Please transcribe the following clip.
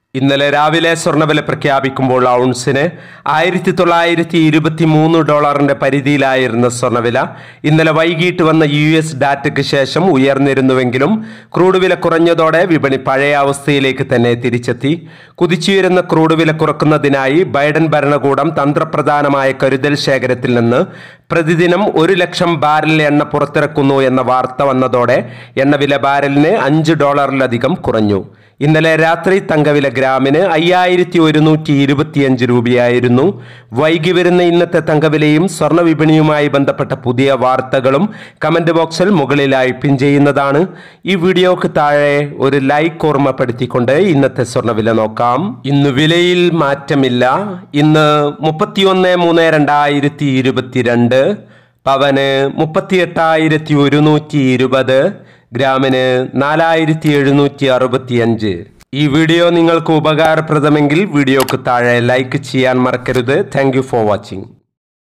ഇന്നലെ രാവിലെ സ്വർണ്ണവില പ്രഖ്യാപിക്കുമ്പോൾ ഔൺസിന് ആയിരത്തി തൊള്ളായിരത്തി ഇരുപത്തി മൂന്ന് ഡോളറിന്റെ പരിധിയിലായിരുന്ന സ്വർണ്ണവില ഇന്നലെ വൈകിട്ട് വന്ന യു എസ് ഡാറ്റയ്ക്ക് ശേഷം ഉയർന്നിരുന്നുവെങ്കിലും ക്രൂഡ് വില കുറഞ്ഞതോടെ വിപണി പഴയ അവസ്ഥയിലേക്ക് തന്നെ തിരിച്ചെത്തി കുതിച്ചുയരുന്ന ക്രൂഡ് വില കുറക്കുന്നതിനായി ബൈഡൻ ഭരണകൂടം തന്ത്രപ്രധാനമായ കരുതൽ ശേഖരത്തിൽ നിന്ന് പ്രതിദിനം ഒരു ലക്ഷം ബാരൽ എണ്ണ പുറത്തിറക്കുന്നു എന്ന വാർത്ത വന്നതോടെ എണ്ണവില ബാരലിന് അഞ്ച് ഡോളറിലധികം കുറഞ്ഞു ഇന്നലെ രാത്രി തങ്കവില ഗ്രാമിന് അയ്യായിരത്തി ഒരുന്നൂറ്റി ഇരുപത്തിയഞ്ച് രൂപയായിരുന്നു വൈകി വരുന്ന ഇന്നത്തെ തങ്കവിലയും സ്വർണ്ണ വിപണിയുമായി ബന്ധപ്പെട്ട പുതിയ വാർത്തകളും കമന്റ് ബോക്സിൽ മുകളിലായി പിൻ ചെയ്യുന്നതാണ് ഈ വീഡിയോക്ക് താഴെ ഒരു ലൈക്ക് ഓർമ്മപ്പെടുത്തിക്കൊണ്ട് ഇന്നത്തെ സ്വർണ്ണവില നോക്കാം ഇന്ന് വിലയിൽ മാറ്റമില്ല ഇന്ന് മുപ്പത്തിയൊന്ന് മൂന്ന് രണ്ടായിരത്തി ഇരുപത്തിരണ്ട് പവന് മുപ്പത്തിയെട്ടായിരത്തി ഒരുന്നൂറ്റി ഇരുപത് ഗ്രാമിന് നാലായിരത്തി എഴുന്നൂറ്റി അറുപത്തിയഞ്ച് ഈ വീഡിയോ നിങ്ങൾക്ക് ഉപകാരപ്രദമെങ്കിൽ വീഡിയോക്ക് താഴെ ലൈക്ക് ചെയ്യാൻ മറക്കരുത് താങ്ക് ഫോർ വാച്ചിങ്